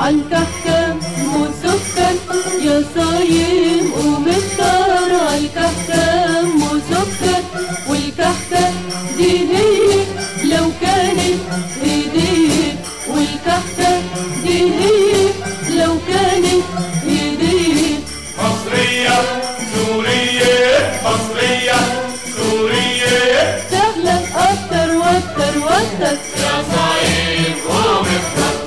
عالكحكة مسكر يا صايم ومفطر عالكحكة مسكر والكحكة دي هي لو كانت هدية والكحكة دي هي لو كانت هدية مصرية سورية مصرية سورية تغلى أكتر وأكتر وأكتر يا صعيد ومفرق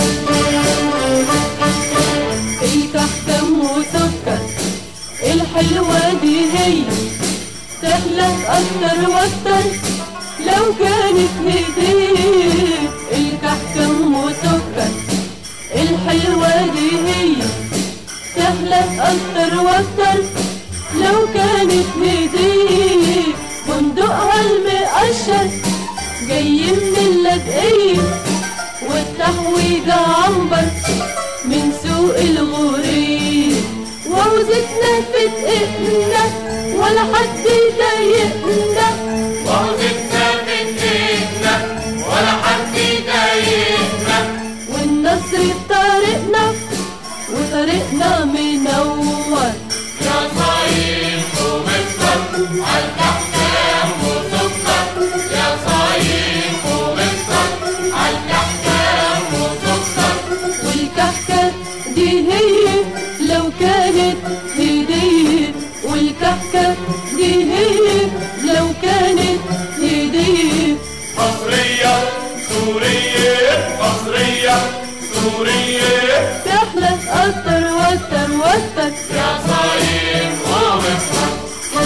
الكحكة مسكر الحلوة دي هي تحلى أكتر وأكتر لو كانت هدية الكحكة مسكر الحلوة دي هي تحلى أكتر وأكتر لو كانت هدية بندقها المقشر جاي من اللاذقية والتحويجة عنبر من سوق الغورية وعوزتنا في دقيقنا ولا حد يضايقنا وعودتنا في ايدنا ولا حد يضايقنا والنصر في طريقنا وطريقنا منور يا صعيد ومفرق عالكحكام وسكر يا صعيد ومفرق عالكحكام وسكر والكحكة دي هي لو كانت هدية والكحكة دي هي لو كانت هدية مصرية سورية مصرية سورية تحلى أكتر وأكتر وأكتر يا صعيد ومفرق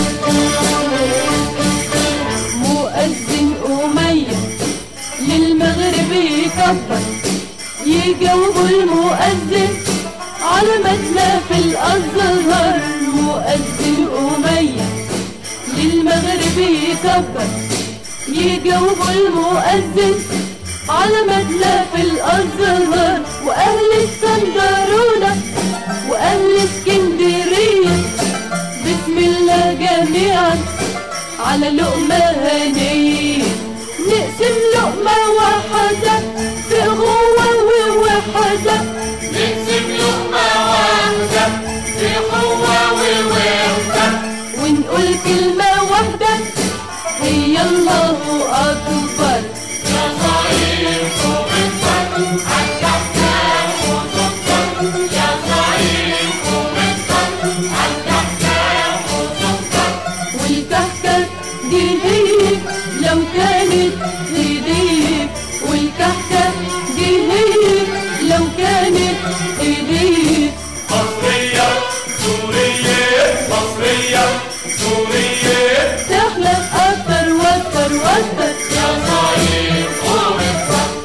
مؤذن أمية للمغرب يكبر يجاوب المؤذن على مدنا في الأزهر مؤذن أمية للمغرب يكبر يجاوب المؤذن على مدنا في الأزهر وأهل السندرونة وأهل اسكندرية بسم الله جميعا على لقمة هنية نقسم لقمة واحدة في غوة ووحدة نقسم لقمة واحدة في قوة ووحدة ونقول كلمة واحدة هي الله أكبر يا صعيد ومفرق عالكحكام وسكر يا صعيد ومفرق عالكحكام وسكر والكحكة دي هي لو كانت هدية والكحكة دي هي لو كانت هدية مصرية سورية مصرية سورية تحلى أكتر وأكتر وأكتر يا صعيد ومفرق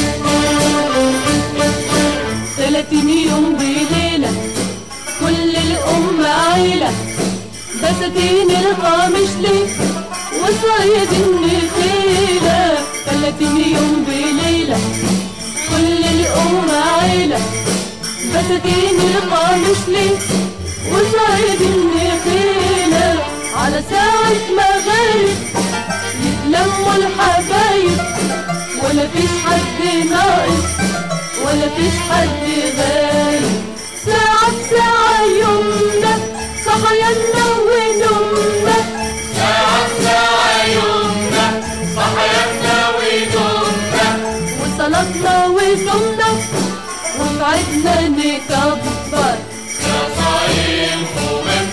ثلاثين يوم بليلة كل الأمة عيلة بساتين القامش ليه وصايد النخيلة ثلاثين يوم بليلة كل الأمة عيلة بساتين القامش ليه وصايد النخيلة على ساعة مغارب يتلموا الحبايب ولا فيش حد ناقص ولا فيش حد غايب ساعة بساعة يومنا صحينا ونومنا ساعة ساعة يومنا صحينا ونومنا وصلاتنا وصومنا وقعدنا نكبر يا صعيد ومفرق